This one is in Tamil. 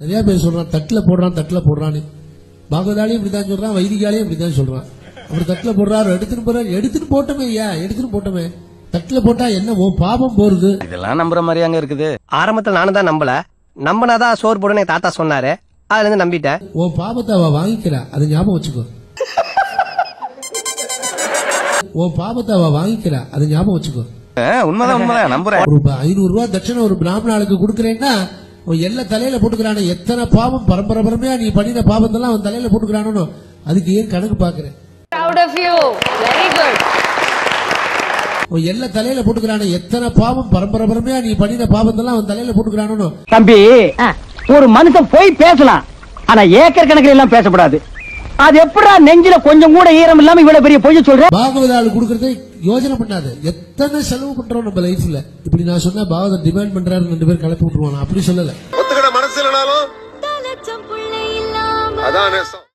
நிறைய பேர் சொல்றான் தட்டுல போடுறான் தட்டுல போடுறான்னு பாகவதாலையும் இப்படிதான் சொல்றான் வைதிகாலையும் இப்படிதான் சொல்றான் அவர் தட்டுல போடுறாரு எடுத்துட்டு போறாரு எடுத்துட்டு போட்டோமே ஐயா எடுத்துட்டு போட்டோமே தட்டுல போட்டா என்ன ஓ பாபம் போறது இதெல்லாம் நம்புற மாதிரி அங்க இருக்குது ஆரம்பத்துல நானும் தான் நம்பல நம்பினாதான் சோறு போடுன்னு என் தாத்தா சொன்னாரு அதுல இருந்து நம்பிட்டேன் ஓ பாபத்தை அவ வாங்கிக்கிறா அதை ஞாபகம் வச்சுக்கோ ஓ பாபத்தை அவ வாங்கிக்கிறா அதை ஞாபகம் வச்சுக்கோ உண்மைதான் உண்மைதான் நம்புறேன் ஒரு ஐநூறு ரூபாய் தட்சணை ஒரு பிராமண ஆளுக்கு கொடுக்கறேன்னா அவன் எல்லா தலையில போட்டுக்கிறானே எத்தனை பாவம் பரம்பரை பரம்பரையா நீ பண்ணின பாவத்தெல்லாம் அவன் தலையில போட்டுக்கிறானோ அதுக்கு ஏன் கணக்கு பாக்குறேன் Proud of you. Very good. அவன் எல்லா தலையில போட்டுக்கிறானே எத்தனை பாவம் பரம்பரை பரம்பரையா நீ பண்ணின பாவத்தெல்லாம் அவன் தலையில போட்டுக்கிறானோ தம்பி ஒரு மனுஷன் போய் பேசலாம் ஆனா ஏக்கர் கணக்கில் எல்லாம் பேசக்கூடாது அது எப்படா நெஞ்சில கொஞ்சம் கூட ஈரம் இல்லாம இவ்வளவு பெரிய பொய்ய சொல்ற பாகவத ஆளு கொடுக்கறதை யோசனை பண்ணாத எத்தனை செலவு பண்றோம் நம்ம லைஃப்ல இப்படி நான் சொன்னா பாகவதர் டிமாண்ட் பண்றாரு ரெண்டு பேர் கிளப்பி விட்டுருவான் நான் அப்படி சொல்லல ஒத்துக்கிட மனசு இல்லைனாலும் அதான் நேசம்